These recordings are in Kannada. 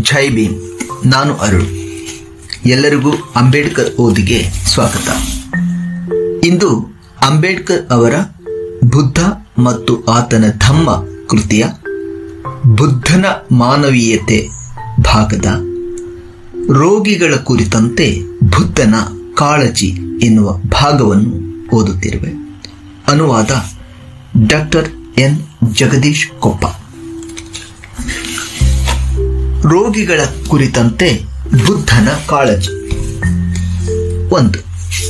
ಜೈ ಭೀಮ್ ನಾನು ಅರುಣ್ ಎಲ್ಲರಿಗೂ ಅಂಬೇಡ್ಕರ್ ಓದಿಗೆ ಸ್ವಾಗತ ಇಂದು ಅಂಬೇಡ್ಕರ್ ಅವರ ಬುದ್ಧ ಮತ್ತು ಆತನ ಧಮ್ಮ ಕೃತಿಯ ಬುದ್ಧನ ಮಾನವೀಯತೆ ಭಾಗದ ರೋಗಿಗಳ ಕುರಿತಂತೆ ಬುದ್ಧನ ಕಾಳಜಿ ಎನ್ನುವ ಭಾಗವನ್ನು ಓದುತ್ತಿರುವೆ ಅನುವಾದ ಡಾಕ್ಟರ್ ಎನ್ ಜಗದೀಶ್ ಕೊಪ್ಪ ರೋಗಿಗಳ ಕುರಿತಂತೆ ಬುದ್ಧನ ಕಾಳಜಿ ಒಂದು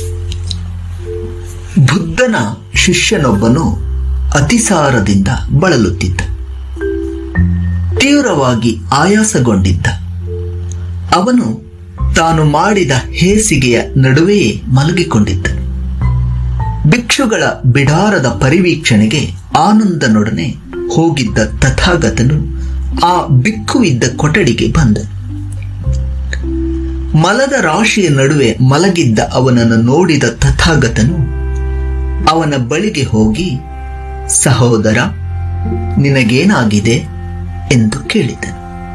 ಬುದ್ಧನ ಶಿಷ್ಯನೊಬ್ಬನು ಅತಿಸಾರದಿಂದ ಬಳಲುತ್ತಿದ್ದ ತೀವ್ರವಾಗಿ ಆಯಾಸಗೊಂಡಿದ್ದ ಅವನು ತಾನು ಮಾಡಿದ ಹೇಸಿಗೆಯ ನಡುವೆಯೇ ಮಲಗಿಕೊಂಡಿದ್ದ ಭಿಕ್ಷುಗಳ ಬಿಡಾರದ ಪರಿವೀಕ್ಷಣೆಗೆ ಆನಂದನೊಡನೆ ಹೋಗಿದ್ದ ತಥಾಗತನು ಆ ಬಿಕ್ಕುವಿದ್ದ ಕೊಠಡಿಗೆ ಬಂದ ಮಲದ ರಾಶಿಯ ನಡುವೆ ಮಲಗಿದ್ದ ಅವನನ್ನು ನೋಡಿದ ತಥಾಗತನು ಅವನ ಬಳಿಗೆ ಹೋಗಿ ಸಹೋದರ ನಿನಗೇನಾಗಿದೆ ಎಂದು ಕೇಳಿದನು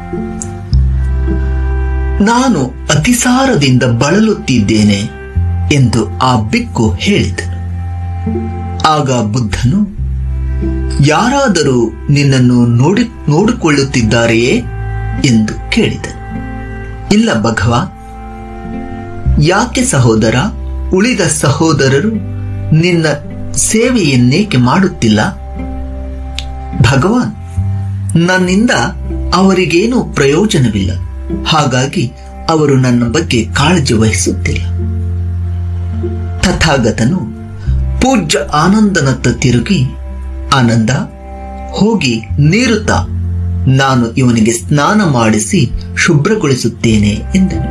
ನಾನು ಅತಿಸಾರದಿಂದ ಬಳಲುತ್ತಿದ್ದೇನೆ ಎಂದು ಆ ಬಿಕ್ಕು ಹೇಳಿದನು ಆಗ ಬುದ್ಧನು ಯಾರಾದರೂ ನಿನ್ನನ್ನು ನೋಡಿ ನೋಡಿಕೊಳ್ಳುತ್ತಿದ್ದಾರೆಯೇ ಎಂದು ಕೇಳಿದನು ಇಲ್ಲ ಭಗವ ಯಾಕೆ ಸಹೋದರ ಉಳಿದ ಸಹೋದರರು ನಿನ್ನ ಸೇವೆಯನ್ನೇಕೆ ಮಾಡುತ್ತಿಲ್ಲ ಭಗವಾನ್ ನನ್ನಿಂದ ಅವರಿಗೇನೂ ಪ್ರಯೋಜನವಿಲ್ಲ ಹಾಗಾಗಿ ಅವರು ನನ್ನ ಬಗ್ಗೆ ಕಾಳಜಿ ವಹಿಸುತ್ತಿಲ್ಲ ತಥಾಗತನು ಪೂಜ್ಯ ಆನಂದನತ್ತ ತಿರುಗಿ ಆನಂದ ಹೋಗಿ ನೀರು ತಾ ನಾನು ಇವನಿಗೆ ಸ್ನಾನ ಮಾಡಿಸಿ ಶುಭ್ರಗೊಳಿಸುತ್ತೇನೆ ಎಂದನು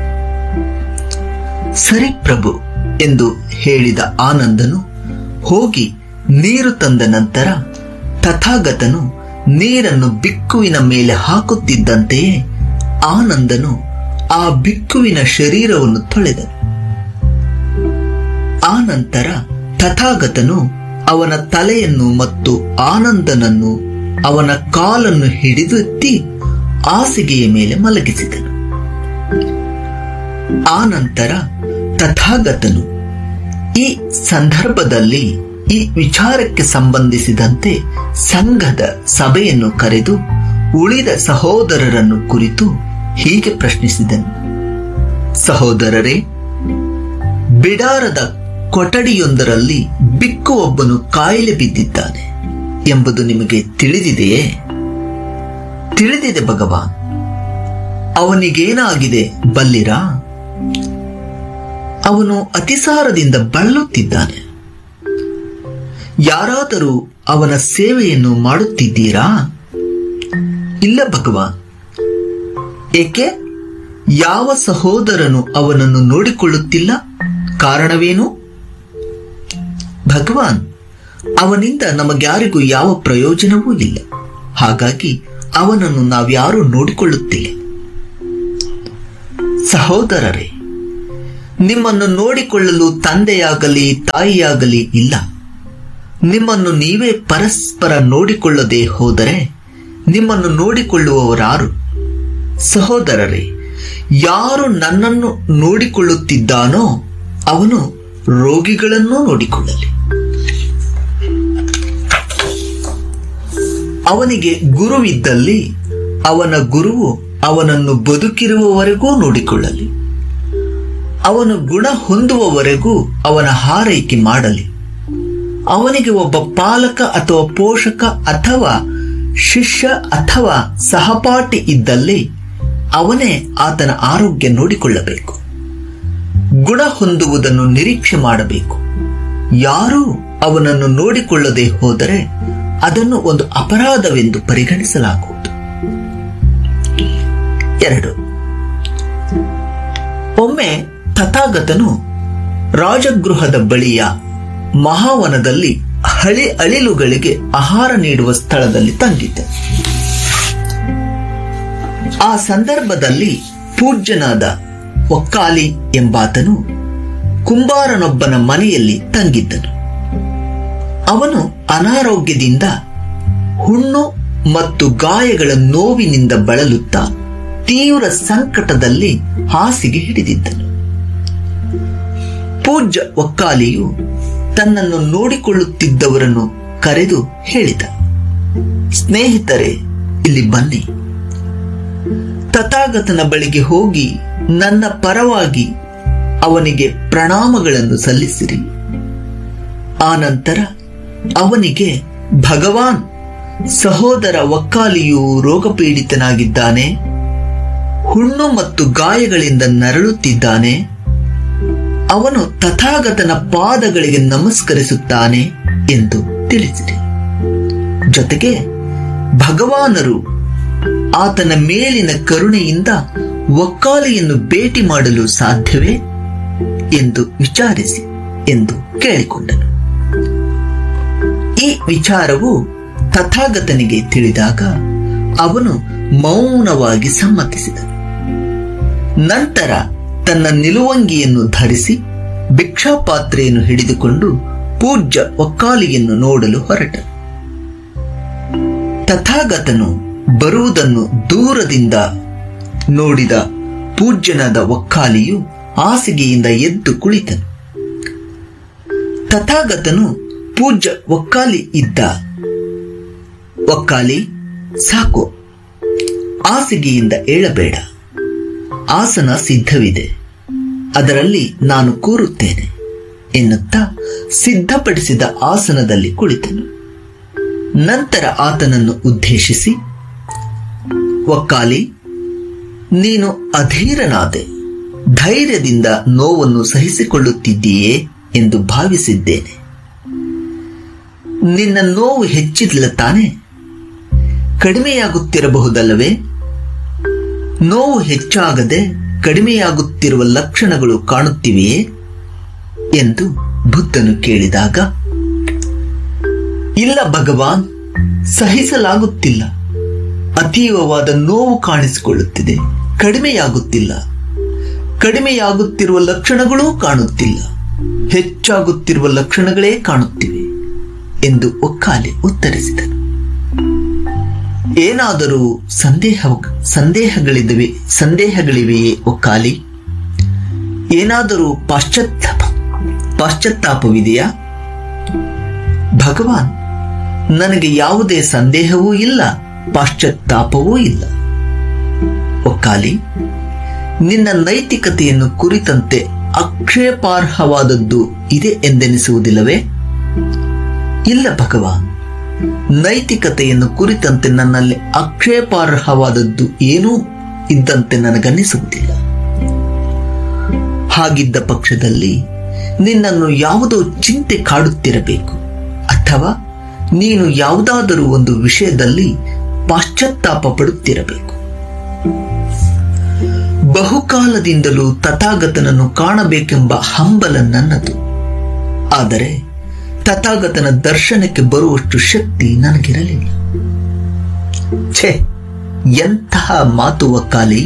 ಸರಿ ಪ್ರಭು ಎಂದು ಹೇಳಿದ ಆನಂದನು ಹೋಗಿ ನೀರು ತಂದ ನಂತರ ತಥಾಗತನು ನೀರನ್ನು ಬಿಕ್ಕುವಿನ ಮೇಲೆ ಹಾಕುತ್ತಿದ್ದಂತೆಯೇ ಆನಂದನು ಆ ಬಿಕ್ಕುವಿನ ಶರೀರವನ್ನು ತೊಳೆದನು ಆ ನಂತರ ತಥಾಗತನು ಅವನ ತಲೆಯನ್ನು ಮತ್ತು ಆನಂದನನ್ನು ಅವನ ಕಾಲನ್ನು ಹಿಡಿದೆತ್ತಿ ಹಾಸಿಗೆಯ ಮೇಲೆ ಮಲಗಿಸಿದನು ಆ ನಂತರ ತಥಾಗತನು ಈ ಸಂದರ್ಭದಲ್ಲಿ ಈ ವಿಚಾರಕ್ಕೆ ಸಂಬಂಧಿಸಿದಂತೆ ಸಂಘದ ಸಭೆಯನ್ನು ಕರೆದು ಉಳಿದ ಸಹೋದರರನ್ನು ಕುರಿತು ಹೀಗೆ ಪ್ರಶ್ನಿಸಿದನು ಸಹೋದರರೇ ಬಿಡಾರದ ಕೊಠಡಿಯೊಂದರಲ್ಲಿ ಬಿಕ್ಕು ಒಬ್ಬನು ಕಾಯಿಲೆ ಬಿದ್ದಿದ್ದಾನೆ ಎಂಬುದು ನಿಮಗೆ ತಿಳಿದಿದೆಯೇ ತಿಳಿದಿದೆ ಭಗವಾನ್ ಅವನಿಗೇನಾಗಿದೆ ಬಲ್ಲಿರಾ ಅವನು ಅತಿಸಾರದಿಂದ ಬಳಲುತ್ತಿದ್ದಾನೆ ಯಾರಾದರೂ ಅವನ ಸೇವೆಯನ್ನು ಮಾಡುತ್ತಿದ್ದೀರಾ ಇಲ್ಲ ಭಗವಾನ್ ಏಕೆ ಯಾವ ಸಹೋದರನು ಅವನನ್ನು ನೋಡಿಕೊಳ್ಳುತ್ತಿಲ್ಲ ಕಾರಣವೇನು ಭಗವಾನ್ ಅವನಿಂದ ನಮಗ್ಯಾರಿಗೂ ಯಾವ ಪ್ರಯೋಜನವೂ ಇಲ್ಲ ಹಾಗಾಗಿ ಅವನನ್ನು ನಾವ್ಯಾರೂ ನೋಡಿಕೊಳ್ಳುತ್ತಿಲ್ಲ ಸಹೋದರರೇ ನಿಮ್ಮನ್ನು ನೋಡಿಕೊಳ್ಳಲು ತಂದೆಯಾಗಲಿ ತಾಯಿಯಾಗಲಿ ಇಲ್ಲ ನಿಮ್ಮನ್ನು ನೀವೇ ಪರಸ್ಪರ ನೋಡಿಕೊಳ್ಳದೆ ಹೋದರೆ ನಿಮ್ಮನ್ನು ನೋಡಿಕೊಳ್ಳುವವರಾರು ಸಹೋದರರೇ ಯಾರು ನನ್ನನ್ನು ನೋಡಿಕೊಳ್ಳುತ್ತಿದ್ದಾನೋ ಅವನು ರೋಗಿಗಳನ್ನೂ ನೋಡಿಕೊಳ್ಳಲಿ ಅವನಿಗೆ ಗುರುವಿದ್ದಲ್ಲಿ ಅವನ ಗುರುವು ಅವನನ್ನು ಬದುಕಿರುವವರೆಗೂ ನೋಡಿಕೊಳ್ಳಲಿ ಅವನು ಗುಣ ಹೊಂದುವವರೆಗೂ ಅವನ ಹಾರೈಕೆ ಮಾಡಲಿ ಅವನಿಗೆ ಒಬ್ಬ ಪಾಲಕ ಅಥವಾ ಪೋಷಕ ಅಥವಾ ಶಿಷ್ಯ ಅಥವಾ ಸಹಪಾಠಿ ಇದ್ದಲ್ಲಿ ಅವನೇ ಆತನ ಆರೋಗ್ಯ ನೋಡಿಕೊಳ್ಳಬೇಕು ಗುಣ ಹೊಂದುವುದನ್ನು ನಿರೀಕ್ಷೆ ಮಾಡಬೇಕು ಯಾರೂ ಅವನನ್ನು ನೋಡಿಕೊಳ್ಳದೆ ಹೋದರೆ ಅದನ್ನು ಒಂದು ಅಪರಾಧವೆಂದು ಪರಿಗಣಿಸಲಾಗುವುದು ಎರಡು ಒಮ್ಮೆ ತಥಾಗತನು ರಾಜಗೃಹದ ಬಳಿಯ ಮಹಾವನದಲ್ಲಿ ಹಳಿ ಅಳಿಲುಗಳಿಗೆ ಆಹಾರ ನೀಡುವ ಸ್ಥಳದಲ್ಲಿ ತಂಗಿದ್ದ ಆ ಸಂದರ್ಭದಲ್ಲಿ ಪೂಜ್ಯನಾದ ಒಕ್ಕಾಲಿ ಎಂಬಾತನು ಕುಂಬಾರನೊಬ್ಬನ ಮನೆಯಲ್ಲಿ ತಂಗಿದ್ದನು ಅವನು ಅನಾರೋಗ್ಯದಿಂದ ಹುಣ್ಣು ಮತ್ತು ಗಾಯಗಳ ನೋವಿನಿಂದ ಬಳಲುತ್ತಾ ತೀವ್ರ ಸಂಕಟದಲ್ಲಿ ಹಾಸಿಗೆ ಹಿಡಿದಿದ್ದನು ಪೂಜ್ಯ ಒಕ್ಕಾಲಿಯು ತನ್ನನ್ನು ನೋಡಿಕೊಳ್ಳುತ್ತಿದ್ದವರನ್ನು ಕರೆದು ಹೇಳಿದ ಸ್ನೇಹಿತರೆ ಇಲ್ಲಿ ಬನ್ನಿ ತಥಾಗತನ ಬಳಿಗೆ ಹೋಗಿ ನನ್ನ ಪರವಾಗಿ ಅವನಿಗೆ ಪ್ರಣಾಮಗಳನ್ನು ಸಲ್ಲಿಸಿರಿ ಆನಂತರ ಅವನಿಗೆ ಭಗವಾನ್ ಸಹೋದರ ಒಕ್ಕಾಲಿಯು ರೋಗಪೀಡಿತನಾಗಿದ್ದಾನೆ ಹುಣ್ಣು ಮತ್ತು ಗಾಯಗಳಿಂದ ನರಳುತ್ತಿದ್ದಾನೆ ಅವನು ತಥಾಗತನ ಪಾದಗಳಿಗೆ ನಮಸ್ಕರಿಸುತ್ತಾನೆ ಎಂದು ತಿಳಿಸಿರಿ ಜೊತೆಗೆ ಭಗವಾನರು ಆತನ ಮೇಲಿನ ಕರುಣೆಯಿಂದ ಒಕ್ಕಾಲಿಯನ್ನು ಭೇಟಿ ಮಾಡಲು ಸಾಧ್ಯವೇ ಎಂದು ವಿಚಾರಿಸಿ ಎಂದು ಕೇಳಿಕೊಂಡನು ಈ ವಿಚಾರವು ತಥಾಗತನಿಗೆ ತಿಳಿದಾಗ ಅವನು ಮೌನವಾಗಿ ಸಮ್ಮತಿಸಿದನು ನಂತರ ತನ್ನ ನಿಲುವಂಗಿಯನ್ನು ಧರಿಸಿ ಭಿಕ್ಷಾಪಾತ್ರೆಯನ್ನು ಹಿಡಿದುಕೊಂಡು ಪೂಜ್ಯ ಒಕ್ಕಾಲಿಯನ್ನು ನೋಡಲು ಹೊರಟನು ತಥಾಗತನು ಬರುವುದನ್ನು ದೂರದಿಂದ ನೋಡಿದ ಪೂಜ್ಯನಾದ ಒಕ್ಕಾಲಿಯು ಹಾಸಿಗೆಯಿಂದ ಎದ್ದು ಕುಳಿತನು ತಥಾಗತನು ಪೂಜ್ಯ ಒಕ್ಕಾಲಿ ಇದ್ದ ಒಕ್ಕಾಲಿ ಸಾಕು ಹಾಸಿಗೆಯಿಂದ ಏಳಬೇಡ ಆಸನ ಸಿದ್ಧವಿದೆ ಅದರಲ್ಲಿ ನಾನು ಕೂರುತ್ತೇನೆ ಎನ್ನುತ್ತಾ ಸಿದ್ಧಪಡಿಸಿದ ಆಸನದಲ್ಲಿ ಕುಳಿತನು ನಂತರ ಆತನನ್ನು ಉದ್ದೇಶಿಸಿ ಒಕ್ಕಾಲಿ ನೀನು ಅಧೀರನಾದೆ ಧೈರ್ಯದಿಂದ ನೋವನ್ನು ಸಹಿಸಿಕೊಳ್ಳುತ್ತಿದ್ದೀಯೇ ಎಂದು ಭಾವಿಸಿದ್ದೇನೆ ನಿನ್ನ ನೋವು ಹೆಚ್ಚಿಲ್ಲ ತಾನೆ ಕಡಿಮೆಯಾಗುತ್ತಿರಬಹುದಲ್ಲವೇ ನೋವು ಹೆಚ್ಚಾಗದೆ ಕಡಿಮೆಯಾಗುತ್ತಿರುವ ಲಕ್ಷಣಗಳು ಕಾಣುತ್ತಿವೆಯೇ ಎಂದು ಬುದ್ಧನು ಕೇಳಿದಾಗ ಇಲ್ಲ ಭಗವಾನ್ ಸಹಿಸಲಾಗುತ್ತಿಲ್ಲ ಅತೀವವಾದ ನೋವು ಕಾಣಿಸಿಕೊಳ್ಳುತ್ತಿದೆ ಕಡಿಮೆಯಾಗುತ್ತಿಲ್ಲ ಕಡಿಮೆಯಾಗುತ್ತಿರುವ ಲಕ್ಷಣಗಳೂ ಕಾಣುತ್ತಿಲ್ಲ ಹೆಚ್ಚಾಗುತ್ತಿರುವ ಲಕ್ಷಣಗಳೇ ಕಾಣುತ್ತಿವೆ ಎಂದು ಒಕ್ಕಾಲಿ ಉತ್ತರಿಸಿದನು ಏನಾದರೂ ಸಂದೇಹ ಸಂದೇಹಗಳಿವೆ ಸಂದೇಹಗಳಿವೆಯೇ ಒಕ್ಕಾಲಿ ಏನಾದರೂ ಪಾಶ್ಚಾತ್ತಾಪ ಪಾಶ್ಚಾತ್ತಾಪವಿದೆಯಾ ಭಗವಾನ್ ನನಗೆ ಯಾವುದೇ ಸಂದೇಹವೂ ಇಲ್ಲ ಪಾಶ್ಚಾತ್ತಾಪವೂ ಇಲ್ಲ ಒಕ್ಕಾಲಿ ನಿನ್ನ ನೈತಿಕತೆಯನ್ನು ಕುರಿತಂತೆ ಆಕ್ಷೇಪಾರ್ಹವಾದದ್ದು ಇದೆ ಎಂದೆನಿಸುವುದಿಲ್ಲವೇ ಇಲ್ಲ ಭಗವಾನ್ ನೈತಿಕತೆಯನ್ನು ಕುರಿತಂತೆ ನನ್ನಲ್ಲಿ ಆಕ್ಷೇಪಾರ್ಹವಾದದ್ದು ಏನೂ ಇದ್ದಂತೆ ನನಗನ್ನಿಸುವುದಿಲ್ಲ ಹಾಗಿದ್ದ ಪಕ್ಷದಲ್ಲಿ ನಿನ್ನನ್ನು ಯಾವುದೋ ಚಿಂತೆ ಕಾಡುತ್ತಿರಬೇಕು ಅಥವಾ ನೀನು ಯಾವುದಾದರೂ ಒಂದು ವಿಷಯದಲ್ಲಿ ಪಾಶ್ಚಾತ್ತಾಪ ಪಡುತ್ತಿರಬೇಕು ಬಹುಕಾಲದಿಂದಲೂ ತಥಾಗತನನ್ನು ಕಾಣಬೇಕೆಂಬ ಹಂಬಲ ನನ್ನದು ಆದರೆ ತಥಾಗತನ ದರ್ಶನಕ್ಕೆ ಬರುವಷ್ಟು ಶಕ್ತಿ ನನಗಿರಲಿಲ್ಲ ಛೇ ಎಂತಹ ಮಾತು ಒಕ್ಕಾಲಿ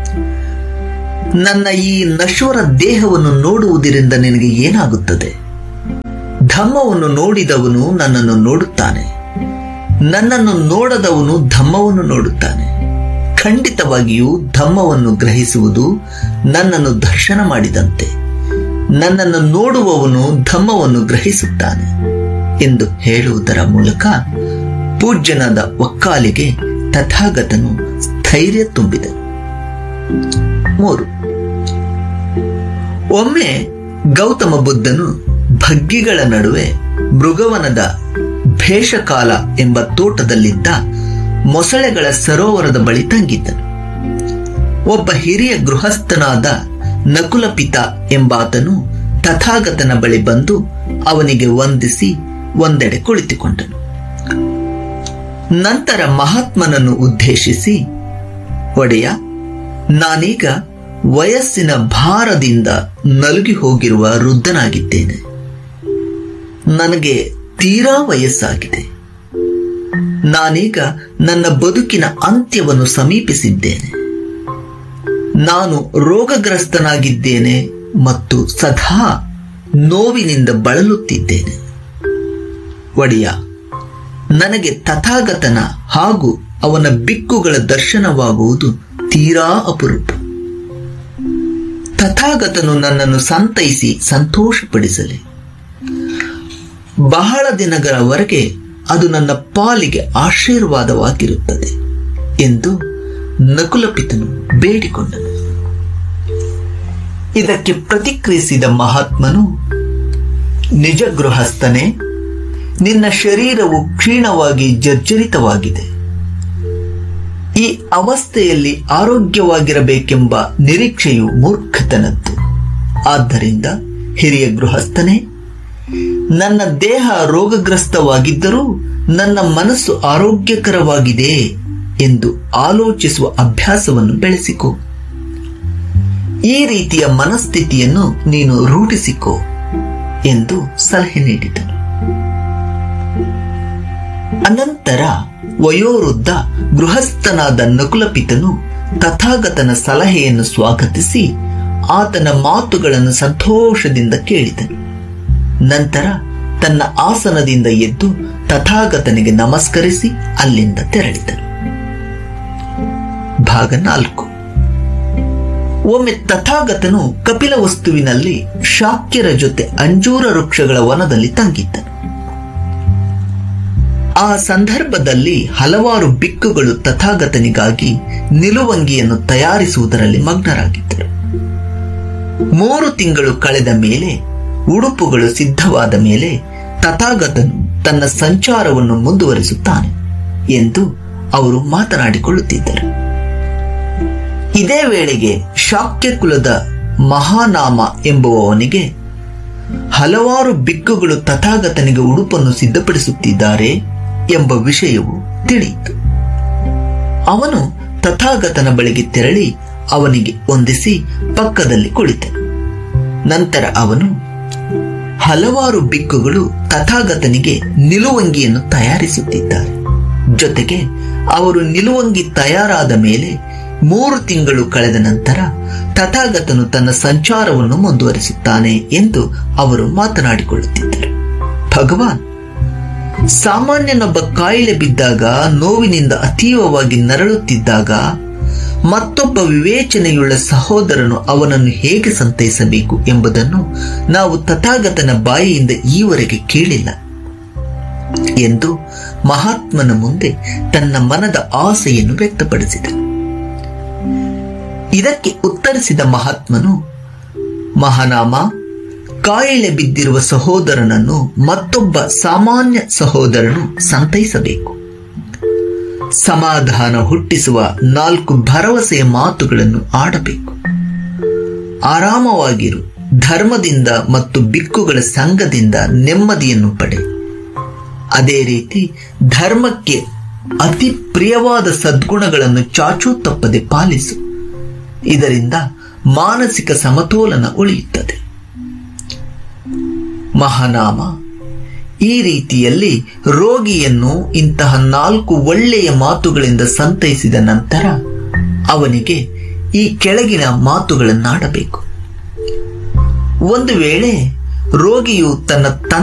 ನನ್ನ ಈ ನಶ್ವರ ದೇಹವನ್ನು ನೋಡುವುದರಿಂದ ನಿನಗೆ ಏನಾಗುತ್ತದೆ ಧಮ್ಮವನ್ನು ನೋಡಿದವನು ನನ್ನನ್ನು ನೋಡುತ್ತಾನೆ ನನ್ನನ್ನು ನೋಡದವನು ಧಮ್ಮವನ್ನು ನೋಡುತ್ತಾನೆ ಖಂಡಿತವಾಗಿಯೂ ಧಮ್ಮವನ್ನು ಗ್ರಹಿಸುವುದು ನನ್ನನ್ನು ದರ್ಶನ ಮಾಡಿದಂತೆ ನನ್ನನ್ನು ನೋಡುವವನು ಧಮ್ಮವನ್ನು ಗ್ರಹಿಸುತ್ತಾನೆ ಎಂದು ಹೇಳುವುದರ ಮೂಲಕ ಪೂಜ್ಯನಾದ ಒಕ್ಕಾಲಿಗೆ ತಥಾಗತನು ಸ್ಥೈರ್ಯ ತುಂಬಿದನು ಮೂರು ಒಮ್ಮೆ ಗೌತಮ ಬುದ್ಧನು ಭಗ್ಗಿಗಳ ನಡುವೆ ಮೃಗವನದ ಭೇಷಕಾಲ ಎಂಬ ತೋಟದಲ್ಲಿದ್ದ ಮೊಸಳೆಗಳ ಸರೋವರದ ಬಳಿ ತಂಗಿದ್ದನು ಒಬ್ಬ ಹಿರಿಯ ಗೃಹಸ್ಥನಾದ ನಕುಲಪಿತ ಎಂಬಾತನು ತಥಾಗತನ ಬಳಿ ಬಂದು ಅವನಿಗೆ ವಂದಿಸಿ ಒಂದೆಡೆ ಕುಳಿತುಕೊಂಡನು ನಂತರ ಮಹಾತ್ಮನನ್ನು ಉದ್ದೇಶಿಸಿ ಒಡೆಯ ನಾನೀಗ ವಯಸ್ಸಿನ ಭಾರದಿಂದ ನಲುಗಿ ಹೋಗಿರುವ ವೃದ್ಧನಾಗಿದ್ದೇನೆ ನನಗೆ ತೀರಾ ವಯಸ್ಸಾಗಿದೆ ನಾನೀಗ ನನ್ನ ಬದುಕಿನ ಅಂತ್ಯವನ್ನು ಸಮೀಪಿಸಿದ್ದೇನೆ ನಾನು ರೋಗಗ್ರಸ್ತನಾಗಿದ್ದೇನೆ ಮತ್ತು ಸದಾ ನೋವಿನಿಂದ ಬಳಲುತ್ತಿದ್ದೇನೆ ಒಡೆಯ ನನಗೆ ತಥಾಗತನ ಹಾಗೂ ಅವನ ಬಿಕ್ಕುಗಳ ದರ್ಶನವಾಗುವುದು ತೀರಾ ಅಪರೂಪ ತಥಾಗತನು ನನ್ನನ್ನು ಸಂತೈಸಿ ಸಂತೋಷಪಡಿಸಲಿ ಬಹಳ ದಿನಗಳವರೆಗೆ ಅದು ನನ್ನ ಪಾಲಿಗೆ ಆಶೀರ್ವಾದವಾಗಿರುತ್ತದೆ ಎಂದು ನಕುಲಪಿತನು ಬೇಡಿಕೊಂಡನು ಇದಕ್ಕೆ ಪ್ರತಿಕ್ರಿಯಿಸಿದ ಮಹಾತ್ಮನು ನಿಜ ಗೃಹಸ್ಥನೇ ನಿನ್ನ ಶರೀರವು ಕ್ಷೀಣವಾಗಿ ಜರ್ಜರಿತವಾಗಿದೆ ಈ ಅವಸ್ಥೆಯಲ್ಲಿ ಆರೋಗ್ಯವಾಗಿರಬೇಕೆಂಬ ನಿರೀಕ್ಷೆಯು ಮೂರ್ಖತನದ್ದು ಆದ್ದರಿಂದ ಹಿರಿಯ ಗೃಹಸ್ಥನೇ ನನ್ನ ದೇಹ ರೋಗಗ್ರಸ್ತವಾಗಿದ್ದರೂ ನನ್ನ ಮನಸ್ಸು ಆರೋಗ್ಯಕರವಾಗಿದೆ ಎಂದು ಆಲೋಚಿಸುವ ಅಭ್ಯಾಸವನ್ನು ಬೆಳೆಸಿಕೊ ಈ ರೀತಿಯ ಮನಸ್ಥಿತಿಯನ್ನು ನೀನು ರೂಢಿಸಿಕೊ ಎಂದು ಸಲಹೆ ನೀಡಿದನು ಅನಂತರ ವಯೋವೃದ್ಧ ಗೃಹಸ್ಥನಾದ ನಕುಲಪಿತನು ತಥಾಗತನ ಸಲಹೆಯನ್ನು ಸ್ವಾಗತಿಸಿ ಆತನ ಮಾತುಗಳನ್ನು ಸಂತೋಷದಿಂದ ಕೇಳಿದನು ನಂತರ ತನ್ನ ಆಸನದಿಂದ ಎದ್ದು ತಥಾಗತನಿಗೆ ನಮಸ್ಕರಿಸಿ ಅಲ್ಲಿಂದ ತೆರಳಿದನು ಭಾಗ ನಾಲ್ಕು ಒಮ್ಮೆ ತಥಾಗತನು ಕಪಿಲ ವಸ್ತುವಿನಲ್ಲಿ ಶಾಕ್ಯರ ಜೊತೆ ಅಂಜೂರ ವೃಕ್ಷಗಳ ವನದಲ್ಲಿ ತಂಗಿದ್ದನು ಆ ಸಂದರ್ಭದಲ್ಲಿ ಹಲವಾರು ಬಿಕ್ಕುಗಳು ತಥಾಗತನಿಗಾಗಿ ನಿಲುವಂಗಿಯನ್ನು ತಯಾರಿಸುವುದರಲ್ಲಿ ಮಗ್ನರಾಗಿದ್ದರು ಮೂರು ತಿಂಗಳು ಕಳೆದ ಮೇಲೆ ಉಡುಪುಗಳು ಸಿದ್ಧವಾದ ಮೇಲೆ ತಥಾಗತನು ತನ್ನ ಸಂಚಾರವನ್ನು ಮುಂದುವರಿಸುತ್ತಾನೆ ಎಂದು ಅವರು ಮಾತನಾಡಿಕೊಳ್ಳುತ್ತಿದ್ದರು ಇದೇ ವೇಳೆಗೆ ಶಾಕ್ಯ ಕುಲದ ಮಹಾನಾಮ ಎಂಬುವವನಿಗೆ ಹಲವಾರು ಬಿಕ್ಕುಗಳು ತಥಾಗತನಿಗೆ ಉಡುಪನ್ನು ಸಿದ್ಧಪಡಿಸುತ್ತಿದ್ದಾರೆ ಎಂಬ ವಿಷಯವು ತಿಳಿಯಿತು ಅವನು ತಥಾಗತನ ಬಳಿಗೆ ತೆರಳಿ ಅವನಿಗೆ ಒಂದಿಸಿ ಪಕ್ಕದಲ್ಲಿ ಕುಳಿತನು ನಂತರ ಅವನು ಹಲವಾರು ಬಿಕ್ಕುಗಳು ತಥಾಗತನಿಗೆ ನಿಲುವಂಗಿಯನ್ನು ತಯಾರಿಸುತ್ತಿದ್ದಾರೆ ಜೊತೆಗೆ ಅವರು ನಿಲುವಂಗಿ ತಯಾರಾದ ಮೇಲೆ ಮೂರು ತಿಂಗಳು ಕಳೆದ ನಂತರ ತಥಾಗತನು ತನ್ನ ಸಂಚಾರವನ್ನು ಮುಂದುವರಿಸುತ್ತಾನೆ ಎಂದು ಅವರು ಮಾತನಾಡಿಕೊಳ್ಳುತ್ತಿದ್ದರು ಭಗವಾನ್ ಸಾಮಾನ್ಯನೊಬ್ಬ ಕಾಯಿಲೆ ಬಿದ್ದಾಗ ನೋವಿನಿಂದ ಅತೀವವಾಗಿ ನರಳುತ್ತಿದ್ದಾಗ ಮತ್ತೊಬ್ಬ ವಿವೇಚನೆಯುಳ್ಳ ಸಹೋದರನು ಅವನನ್ನು ಹೇಗೆ ಸಂತೈಸಬೇಕು ಎಂಬುದನ್ನು ನಾವು ತಥಾಗತನ ಬಾಯಿಯಿಂದ ಈವರೆಗೆ ಕೇಳಿಲ್ಲ ಎಂದು ಮಹಾತ್ಮನ ಮುಂದೆ ತನ್ನ ಮನದ ಆಸೆಯನ್ನು ವ್ಯಕ್ತಪಡಿಸಿದನು ಇದಕ್ಕೆ ಉತ್ತರಿಸಿದ ಮಹಾತ್ಮನು ಮಹಾನಾಮ ಕಾಯಿಲೆ ಬಿದ್ದಿರುವ ಸಹೋದರನನ್ನು ಮತ್ತೊಬ್ಬ ಸಾಮಾನ್ಯ ಸಹೋದರನು ಸಂತೈಸಬೇಕು ಸಮಾಧಾನ ಹುಟ್ಟಿಸುವ ನಾಲ್ಕು ಭರವಸೆಯ ಮಾತುಗಳನ್ನು ಆಡಬೇಕು ಆರಾಮವಾಗಿರು ಧರ್ಮದಿಂದ ಮತ್ತು ಬಿಕ್ಕುಗಳ ಸಂಘದಿಂದ ನೆಮ್ಮದಿಯನ್ನು ಪಡೆ ಅದೇ ರೀತಿ ಧರ್ಮಕ್ಕೆ ಅತಿ ಪ್ರಿಯವಾದ ಸದ್ಗುಣಗಳನ್ನು ಚಾಚೂ ತಪ್ಪದೆ ಪಾಲಿಸು ಇದರಿಂದ ಮಾನಸಿಕ ಸಮತೋಲನ ಉಳಿಯುತ್ತದೆ ಮಹಾನಾಮ ಈ ರೀತಿಯಲ್ಲಿ ರೋಗಿಯನ್ನು ಇಂತಹ ನಾಲ್ಕು ಒಳ್ಳೆಯ ಮಾತುಗಳಿಂದ ಸಂತೈಸಿದ ನಂತರ ಅವನಿಗೆ ಈ ಕೆಳಗಿನ ಮಾತುಗಳನ್ನಾಡಬೇಕು ಒಂದು ವೇಳೆ ರೋಗಿಯು ತನ್ನ